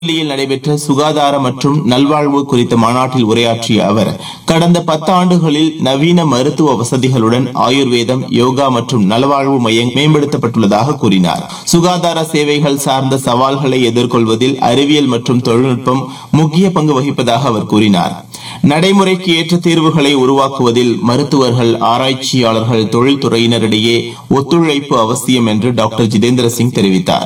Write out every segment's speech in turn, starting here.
புதுதில்லியில் நடைபெற்ற சுகாதார மற்றும் நல்வாழ்வு குறித்த மாநாட்டில் உரையாற்றிய அவர் கடந்த பத்து ஆண்டுகளில் நவீன மருத்துவ வசதிகளுடன் ஆயுர்வேதம் யோகா மற்றும் நலவாழ்வு மையம் மேம்படுத்தப்பட்டுள்ளதாக கூறினார் சுகாதார சேவைகள் சார்ந்த சவால்களை எதிர்கொள்வதில் அறிவியல் மற்றும் தொழில்நுட்பம் முக்கிய பங்கு வகிப்பதாக அவர் கூறினார் நடைமுறைக்கு ஏற்ற தீர்வுகளை உருவாக்குவதில் மருத்துவர்கள் ஆராய்ச்சியாளர்கள் தொழில்துறையினரிடையே ஒத்துழைப்பு அவசியம் என்று டாக்டர் ஜிதேந்திர சிங் தெரிவித்தார்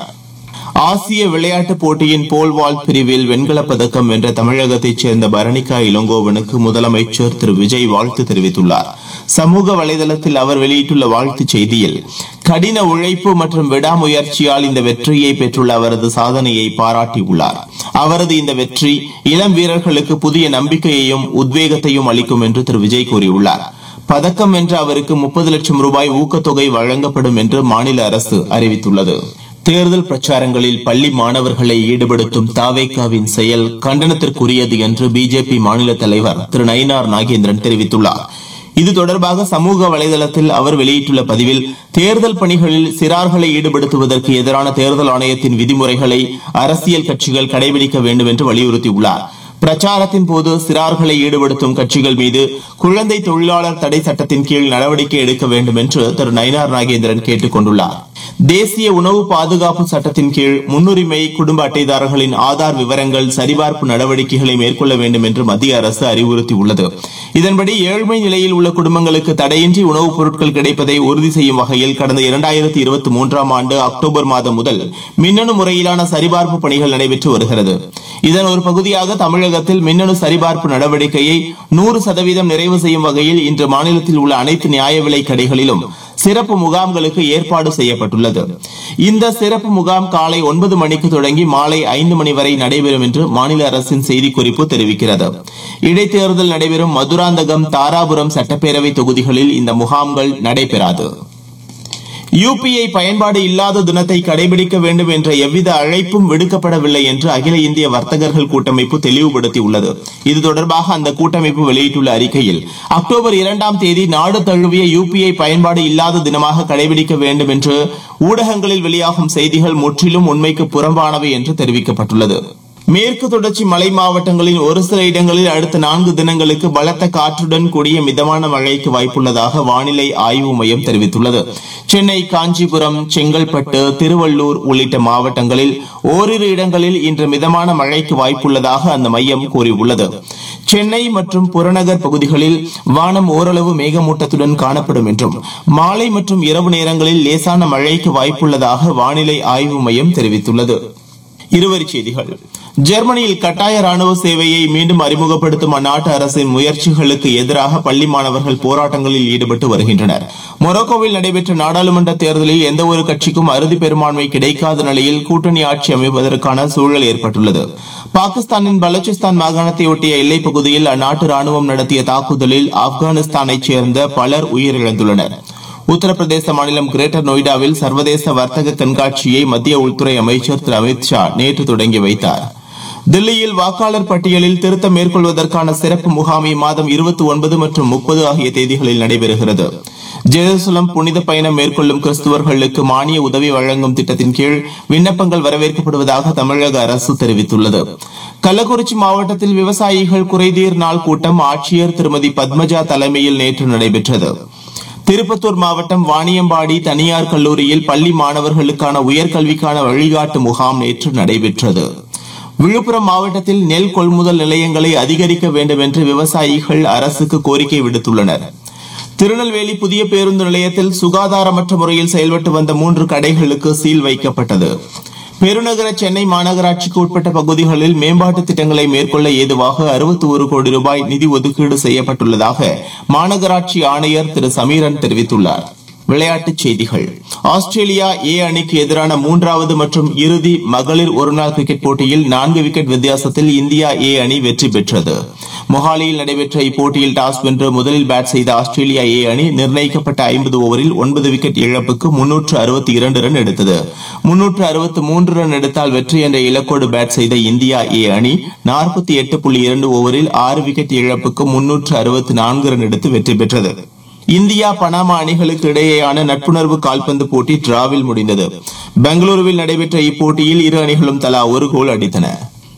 ஆசிய விளையாட்டுப் போட்டியின் போல்வால்ட் பிரிவில் வெண்கலப் பதக்கம் வென்ற தமிழகத்தைச் சேர்ந்த பரணிகா இளங்கோவனுக்கு முதலமைச்சர் திரு விஜய் வாழ்த்து தெரிவித்துள்ளார் சமூக வலைதளத்தில் அவர் வெளியிட்டுள்ள வாழ்த்துச் செய்தியில் கடின உழைப்பு மற்றும் விடாமுயற்சியால் இந்த வெற்றியை பெற்றுள்ள அவரது சாதனையை பாராட்டியுள்ளார் அவரது இந்த வெற்றி இளம் வீரர்களுக்கு புதிய நம்பிக்கையையும் உத்வேகத்தையும் அளிக்கும் என்று திரு விஜய் கூறியுள்ளார் பதக்கம் வென்ற அவருக்கு முப்பது லட்சம் ரூபாய் ஊக்கத்தொகை வழங்கப்படும் என்று மாநில அரசு அறிவித்துள்ளது தேர்தல் பிரச்சாரங்களில் பள்ளி மாணவர்களை ஈடுபடுத்தும் தாவேகாவின் செயல் கண்டனத்திற்குரியது என்று பிஜேபி மாநில தலைவர் திரு நயினார் நாகேந்திரன் தெரிவித்துள்ளார் இது தொடர்பாக சமூக வலைதளத்தில் அவர் வெளியிட்டுள்ள பதிவில் தேர்தல் பணிகளில் சிறார்களை ஈடுபடுத்துவதற்கு எதிரான தேர்தல் ஆணையத்தின் விதிமுறைகளை அரசியல் கட்சிகள் கடைபிடிக்க வேண்டும் என்று வலியுறுத்தியுள்ளார் பிரச்சாரத்தின் போது சிறார்களை ஈடுபடுத்தும் கட்சிகள் மீது குழந்தை தொழிலாளர் தடை சட்டத்தின் கீழ் நடவடிக்கை எடுக்க வேண்டும் என்று திரு நயினார் நாகேந்திரன் கேட்டுக் கொண்டுள்ளார் தேசிய உணவு பாதுகாப்பு சட்டத்தின் கீழ் முன்னுரிமை குடும்ப அட்டைதாரர்களின் ஆதார் விவரங்கள் சரிபார்ப்பு நடவடிக்கைகளை மேற்கொள்ள வேண்டும் என்று மத்திய அரசு அறிவுறுத்தியுள்ளது இதன்படி ஏழ்மை நிலையில் உள்ள குடும்பங்களுக்கு தடையின்றி உணவுப் பொருட்கள் கிடைப்பதை உறுதி செய்யும் வகையில் கடந்த இரண்டாயிரத்தி இருபத்தி மூன்றாம் ஆண்டு அக்டோபர் மாதம் முதல் மின்னணு முறையிலான சரிபார்ப்பு பணிகள் நடைபெற்று வருகிறது இதன் ஒரு பகுதியாக தமிழகத்தில் மின்னணு சரிபார்ப்பு நடவடிக்கையை நூறு சதவீதம் நிறைவு செய்யும் வகையில் இன்று மாநிலத்தில் உள்ள அனைத்து நியாய விலை கடைகளிலும் சிறப்பு முகாம்களுக்கு ஏற்பாடு செய்யப்பட்டுள்ளது இந்த சிறப்பு முகாம் காலை ஒன்பது மணிக்கு தொடங்கி மாலை ஐந்து மணி வரை நடைபெறும் என்று மாநில அரசின் செய்திக்குறிப்பு தெரிவிக்கிறது இடைத்தேர்தல் நடைபெறும் மதுராந்தகம் தாராபுரம் சட்டப்பேரவை தொகுதிகளில் இந்த முகாம்கள் நடைபெறாது யுபிஐ பயன்பாடு இல்லாத தினத்தை கடைபிடிக்க வேண்டும் என்ற எவ்வித அழைப்பும் விடுக்கப்படவில்லை என்று அகில இந்திய வர்த்தகர்கள் கூட்டமைப்பு தெளிவுபடுத்தியுள்ளது இது தொடர்பாக அந்த கூட்டமைப்பு வெளியிட்டுள்ள அறிக்கையில் அக்டோபர் இரண்டாம் தேதி நாடு தழுவிய யுபிஐ பயன்பாடு இல்லாத தினமாக கடைபிடிக்க வேண்டும் என்று ஊடகங்களில் வெளியாகும் செய்திகள் முற்றிலும் உண்மைக்கு புறம்பானவை என்று தெரிவிக்கப்பட்டுள்ளது மேற்கு தொடர்ச்சி மலை மாவட்டங்களின் ஒரு சில இடங்களில் அடுத்த நான்கு தினங்களுக்கு பலத்த காற்றுடன் கூடிய மிதமான மழைக்கு வாய்ப்புள்ளதாக வானிலை ஆய்வு மையம் தெரிவித்துள்ளது சென்னை காஞ்சிபுரம் செங்கல்பட்டு திருவள்ளூர் உள்ளிட்ட மாவட்டங்களில் ஓரிரு இடங்களில் இன்று மிதமான மழைக்கு வாய்ப்புள்ளதாக அந்த மையம் கூறியுள்ளது சென்னை மற்றும் புறநகர் பகுதிகளில் வானம் ஓரளவு மேகமூட்டத்துடன் காணப்படும் என்றும் மாலை மற்றும் இரவு நேரங்களில் லேசான மழைக்கு வாய்ப்புள்ளதாக வானிலை ஆய்வு மையம் தெரிவித்துள்ளது இருவரிச் செய்திகள் ஜெர்மனியில் கட்டாய ராணுவ சேவையை மீண்டும் அறிமுகப்படுத்தும் அந்நாட்டு அரசின் முயற்சிகளுக்கு எதிராக பள்ளி மாணவர்கள் போராட்டங்களில் ஈடுபட்டு வருகின்றனர் மொரோக்கோவில் நடைபெற்ற நாடாளுமன்ற தேர்தலில் எந்த ஒரு கட்சிக்கும் அறுதி பெரும்பான்மை கிடைக்காத நிலையில் கூட்டணி ஆட்சி அமைப்பதற்கான சூழல் ஏற்பட்டுள்ளது பாகிஸ்தானின் பலூச்சிஸ்தான் மாகாணத்தை ஒட்டிய எல்லைப் பகுதியில் அந்நாட்டு ராணுவம் நடத்திய தாக்குதலில் ஆப்கானிஸ்தானைச் சேர்ந்த பலர் உயிரிழந்துள்ளனர் உத்தரப்பிரதேச மாநிலம் கிரேட்டர் நொய்டாவில் சர்வதேச வர்த்தக கண்காட்சியை மத்திய உள்துறை அமைச்சர் திரு அமித் ஷா நேற்று தொடங்கி வைத்தார் தில்லியில் வாக்காளர் பட்டியலில் திருத்தம் மேற்கொள்வதற்கான சிறப்பு முகாம் இம்மாதம் இருபத்தி ஒன்பது மற்றும் முப்பது ஆகிய தேதிகளில் நடைபெறுகிறது ஜெருசலம் புனித பயணம் மேற்கொள்ளும் கிறிஸ்துவர்களுக்கு மானிய உதவி வழங்கும் திட்டத்தின் கீழ் விண்ணப்பங்கள் வரவேற்கப்படுவதாக தமிழக அரசு தெரிவித்துள்ளது கள்ளக்குறிச்சி மாவட்டத்தில் விவசாயிகள் குறைதீர் நாள் கூட்டம் ஆட்சியர் திருமதி பத்மஜா தலைமையில் நேற்று நடைபெற்றது திருப்பத்தூர் மாவட்டம் வாணியம்பாடி தனியார் கல்லூரியில் பள்ளி மாணவர்களுக்கான உயர்கல்விக்கான வழிகாட்டு முகாம் நேற்று நடைபெற்றது விழுப்புரம் மாவட்டத்தில் நெல் கொள்முதல் நிலையங்களை அதிகரிக்க வேண்டும் என்று விவசாயிகள் அரசுக்கு கோரிக்கை விடுத்துள்ளனர் திருநெல்வேலி புதிய பேருந்து நிலையத்தில் சுகாதாரமற்ற முறையில் செயல்பட்டு வந்த மூன்று கடைகளுக்கு சீல் வைக்கப்பட்டது பெருநகர சென்னை மாநகராட்சிக்கு உட்பட்ட பகுதிகளில் மேம்பாட்டு திட்டங்களை மேற்கொள்ள ஏதுவாக அறுபத்தி ஒரு கோடி ரூபாய் நிதி ஒதுக்கீடு செய்யப்பட்டுள்ளதாக மாநகராட்சி ஆணையர் திரு சமீரன் தெரிவித்துள்ளார் விளையாட்டுச் செய்திகள் ஆஸ்திரேலியா ஏ அணிக்கு எதிரான மூன்றாவது மற்றும் இறுதி மகளிர் ஒருநாள் கிரிக்கெட் போட்டியில் நான்கு விக்கெட் வித்தியாசத்தில் இந்தியா ஏ அணி வெற்றி பெற்றது மொஹாலியில் நடைபெற்ற இப்போட்டியில் டாஸ் வென்று முதலில் பேட் செய்த ஆஸ்திரேலியா ஏ அணி நிர்ணயிக்கப்பட்ட ஐம்பது ஓவரில் ஒன்பது விக்கெட் இழப்புக்கு முன்னூற்று அறுபத்தி இரண்டு ரன் எடுத்தது முன்னூற்று அறுபத்தி மூன்று ரன் எடுத்தால் வெற்றி என்ற இலக்கோடு பேட் செய்த இந்தியா ஏ அணி நாற்பத்தி எட்டு புள்ளி இரண்டு ஓவரில் ஆறு விக்கெட் இழப்புக்கு முன்னூற்று அறுபத்தி நான்கு ரன் எடுத்து வெற்றி பெற்றது இந்தியா பனாமா அணிகளுக்கு இடையேயான நட்புணர்வு கால்பந்து போட்டி டிராவில் முடிந்தது பெங்களூருவில் நடைபெற்ற இப்போட்டியில் இரு அணிகளும் தலா ஒரு கோல் அடித்தன